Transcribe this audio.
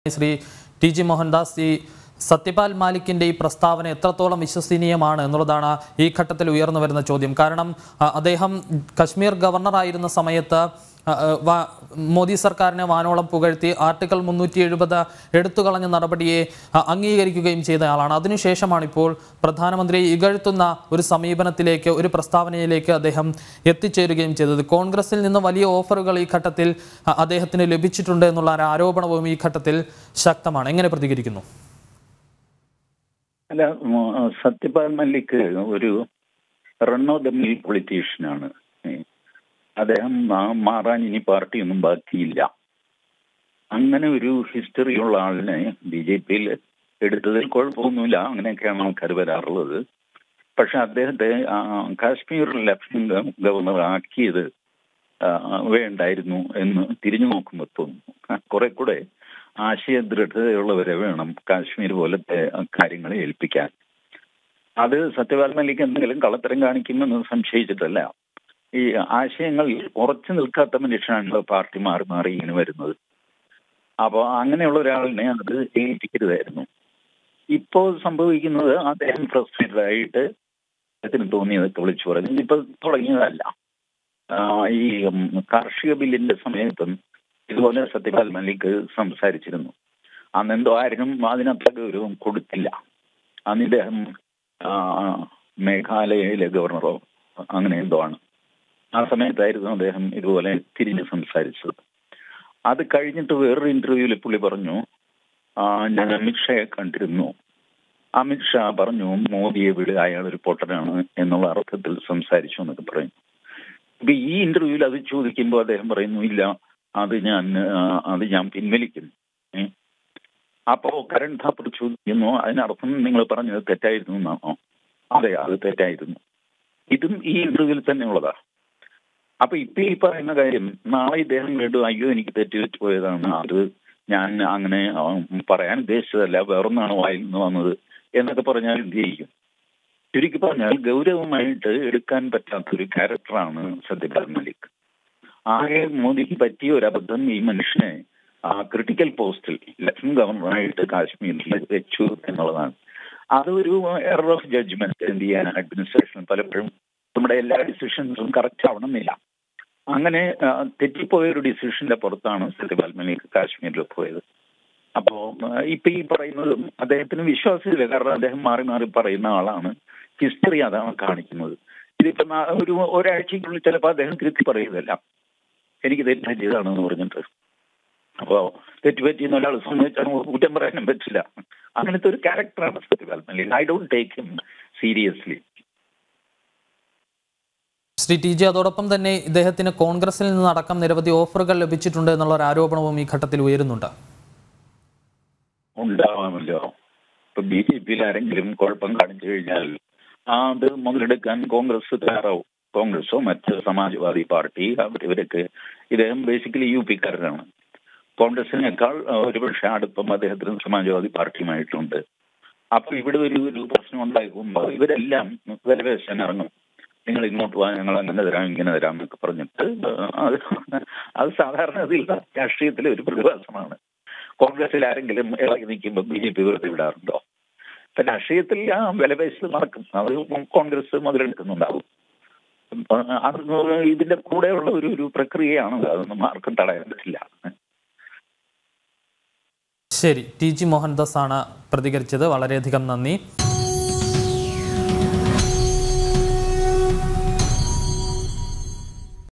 Shri T G Mohandas ഈ സത്യപാൽ മാലിക്കിന്റെ ഈ പ്രസ്താവന എത്രത്തോളം വിശ്വസനീയമാണ് എന്നുള്ളതാണ് ഈ ഘട്ടത്തിൽ ഉയർന്നു വരുന്ന ചോദ്യം കാരണം അ, അദ്ദേഹം കശ്മീർ ഗവർണറായിരുന്ന സമയത്ത് അ, അ, വാ- മോദി സർക്കാരിനെ വാനോളം പുകഴ്ത്തി ആർട്ടിക്കിൾ മുന്നൂറ്റി എഴുപത് എടുത്തുകളഞ്ഞ നടപടിയെ അ, അംഗീകരിക്കുകയും ചെയ്ത ആളാണ് അതിനുശേഷമാണ് ഇപ്പോൾ പ്രധാനമന്ത്രി ഇകഴ്ത്തുന്ന ഒരു സമീപനത്തിലേക്ക് ഒരു പ്രസ്താവനയിലേക്ക് അദ്ദേഹം എത്തിച്ചേരുകയും ചെയ്തത് കോൺഗ്രസിൽ നിന്ന് വലിയ ഓഫറുകൾ ഈ ഘട്ടത്തിൽ അ, അദ്ദേഹത്തിന് ലഭിച്ചിട്ടുണ്ട് എന്നുള്ള ഒരു ആരോപണവും ഈ ഘട്ടത്തിൽ ശക്തമാണ് എങ്ങനെ പ്രതികരിക്കുന്നു അല്ല ഉം, സത്യപാൽ മല്ലിക് ഒരു റൺ ഓഫ് ദ മിൽ പൊളിറ്റീഷ്യനാണ് അദ്ദേഹം മാ- മാറാൻ ഇനി പാർട്ടിയൊന്നും ബാക്കിയില്ല അങ്ങനെ ഒരു ഹിസ്റ്ററി ഉള്ള ആളിനെ ബി ജെ പിയിൽ എടുത്തതിൽ കുഴപ്പമൊന്നുമില്ല അങ്ങനെയൊക്കെയാണ് ആൾക്കാർ വരാറുള്ളത് പക്ഷെ അദ്ദേഹത്തെ ആ, കാശ്മീർ ലഫ്റ്റനന്റ് ഗവർണർ ആക്കിയത് ആ, വേണ്ടായിരുന്നു എന്ന് തിരിഞ്ഞു നോക്കുമ്പോൾ തോന്നുന്നു കുറെ കൂടെ ആശയ ദൃഢതയുള്ളവരെ വേണം കാശ്മീർ പോലത്തെ കാര്യങ്ങളെ ഏൽപ്പിക്കാൻ അത് സത്യപാൽ മല്ലിക് എന്തെങ്കിലും കള്ളത്തരം കാണിക്കുമെന്ന് സംശയിച്ചിട്ടല്ല ഈ ആശയങ്ങൾ ഉറച്ചു നിൽക്കാത്ത മനുഷ്യനാണല്ലോ പാർട്ടി മാറി മാറി ഇങ്ങനെ വരുന്നത് അപ്പോൾ അങ്ങനെയുള്ള ഒരാളിനെ അത് ഏൽപ്പിക്കരുതായിരുന്നു ഇപ്പോൾ സംഭവിക്കുന്നത് അദ്ദേഹം ഫ്രസ്ട്രേറ്റഡ് ആയിട്ട് അദ്ദേഹത്തിന് തോന്നിയതൊക്കെ വിളിച്ചു പറഞ്ഞു ഇതിപ്പോ തുടങ്ങിയതല്ല ആ, ഈ ഉം, കാർഷിക ബില്ലിന്റെ സമയത്തും ഇതുപോലെ സത്യപാൽ മല്ലിക് സംസാരിച്ചിരുന്നു അന്നെന്തോ ആരും അതിനത്ര ഗൗരവം കൊടുത്തില്ല അന്ന് ഇദ്ദേഹം ആ, മേഘാലയയിലെ ഗവർണറോ അങ്ങനെ എന്തോ ആണ് ആ സമയത്തായിരുന്നു അദ്ദേഹം ഇതുപോലെ തിരിഞ്ഞ് സംസാരിച്ചത് അത് കഴിഞ്ഞിട്ട് വേറൊരു ഇന്റർവ്യൂവിൽ പുള്ളി പറഞ്ഞു ആ, ഞാൻ അമിത്ഷായെ കണ്ടിരുന്നു അമിത്ഷാ പറഞ്ഞു മോദിയെ വിട് അയാൾ ഒരു പൊട്ടനാണ് എന്നുള്ള അർത്ഥത്തിൽ സംസാരിച്ചു എന്നൊക്കെ പറയും ഇപ്പൊ ഈ ഇന്റർവ്യൂവിൽ അത് ചോദിക്കുമ്പോൾ അദ്ദേഹം പറയുന്നു ഇല്ല അത് ഞാൻ ആ, അത് ഞാൻ പിൻവലിക്കും ഏ? അപ്പോ കരൺ ഥാപ്പർ ചോദിക്കുന്നു അതിനർത്ഥം നിങ്ങൾ പറഞ്ഞത് തെറ്റായിരുന്നു എന്നാണോ അതെ അത് തെറ്റായിരുന്നു ഇതും ഈ ഇന്റർവ്യൂവിൽ തന്നെ ഉള്ളതാ അപ്പൊ ഇപ്പൊ ഈ പറയുന്ന കാര്യം നാളെ ഇദ്ദേഹം വീണ്ടും അയ്യോ എനിക്ക് തെറ്റുപറ്റി പോയതാണ് അത് ഞാൻ അങ്ങനെ ആ, പറയാൻ ഉദ്ദേശിച്ചതല്ല വേറൊന്നാണ് വായിൽ നിന്ന് വന്നത് എന്നൊക്കെ പറഞ്ഞാൽ എന്ത് ചെയ്യും ചുരുക്കി പറഞ്ഞാൽ ഗൗരവമായിട്ട് എടുക്കാൻ പറ്റാത്ത ഒരു ക്യാരക്ടറാണ് സത്യപാൽ മലിക് ആകെ മോദിക്ക് പറ്റിയ ഒരു അബദ്ധം ഈ മനുഷ്യനെ ആ ക്രിട്ടിക്കൽ പോസ്റ്റിൽ ലഫ്റ്റനന്റ് ഗവർണറായിട്ട് കാശ്മീരിൽ വെച്ചു എന്നുള്ളതാണ് അതൊരു എറർ ഓഫ് ജഡ്ജ്മെന്റ് എന്ത് ചെയ്യാൻ അഡ്മിനിസ്ട്രേഷൻ പലപ്പോഴും നമ്മുടെ എല്ലാ ഡിസിഷൻസും കറക്റ്റ് ആവണമെന്നില്ല അങ്ങനെ ആ, തെറ്റിപ്പോയ ഒരു ഡിസിഷന്റെ പുറത്താണ് സത്യപാൽ മലിക് കാശ്മീരിൽ പോയത് അപ്പോ ആ, ഇപ്പൊ ഈ പറയുന്നത് അദ്ദേഹത്തിന് വിശ്വാസമില്ല കാരണം അദ്ദേഹം മാറി മാറി പറയുന്ന ആളാണ് ഹിസ്റ്ററി അതാണ് കാണിക്കുന്നത് ഇതിപ്പോ നാ- ഒരു ഒരാഴ്ചക്കുള്ളിൽ ചിലപ്പോൾ അദ്ദേഹം തിരുത്തി പറയുകയല്ല എനിക്ക് തെറ്റ് പറ്റിയതാണെന്ന് പറഞ്ഞിട്ട് അപ്പോ തെറ്റ് പറ്റിയെന്ന് ഒരാൾ സംബന്ധിച്ചാൽ കുറ്റം പറയാനും പറ്റില്ല അങ്ങനത്തെ ഒരു ക്യാരക്ടറാണ് Satyapal Malik I don't take him seriously Shri T J അതോടൊപ്പം തന്നെ ഇദ്ദേഹത്തിന് കോൺഗ്രസിൽ നിന്നടക്കം നിരവധി ഓഫറുകൾ ലഭിച്ചിട്ടുണ്ട് എന്നുള്ള ഒരു ആരോപണവും ഈ ഘട്ടത്തിൽ ഉയരുന്നുണ്ട് ഉണ്ടാവാമല്ലോ ഇപ്പൊ ബി ജെ പിയിൽ ആരെങ്കിലും കുഴപ്പം കാണിച്ചു കഴിഞ്ഞാൽ ആ അത് മുതലെടുക്കാൻ കോൺഗ്രസ് തയ്യാറാവും കോൺഗ്രസോ മറ്റ് സമാജ്വാദി പാർട്ടി അവർ ഇവരൊക്കെ ഇദ്ദേഹം ബേസിക്കലി യു പിക്കാരനാണ് കോൺഗ്രസിനേക്കാൾ ആ, ഒരുപക്ഷെ അടുപ്പം അദ്ദേഹത്തിന് സമാജ്വാദി പാർട്ടിയുമായിട്ടുണ്ട് അപ്പൊ ഇവിടെ ഒരു ഒരു പ്രശ്നം ഉണ്ടാകുമ്പോൾ ഇവരെല്ലാം വിലപേശാൻ ഇറങ്ങും നിങ്ങൾ ഇങ്ങോട്ട് പോകാൻ ഞങ്ങൾ അങ്ങനെ തരാം ഇങ്ങനെ തരാം എന്നൊക്കെ പറഞ്ഞിട്ട് അത് അത് സാധാരണ അതിൽ രാഷ്ട്രീയത്തിലെ ഒരു പ്രതിഭാസമാണ് കോൺഗ്രസിൽ ആരെങ്കിലും ഇളകി നിൽക്കുമ്പോൾ ബി ജെ പി വെറുതെ വിടാറുണ്ടോ ഇപ്പൊ രാഷ്ട്രീയത്തിൽ ആ വിലപേശൽ നടക്കും അത് കോൺഗ്രസ് മുതലെടുക്കുന്നുണ്ടാവും അപ്പൊ അത് ഇതിന്റെ കൂടെയുള്ള ഒരു ഒരു പ്രക്രിയയാണ് അതൊന്നും ആർക്കും തടയാൻ പറ്റില്ല ശരി ടി ജി മോഹൻദാസ് ആണ് പ്രതികരിച്ചത് വളരെയധികം നന്ദി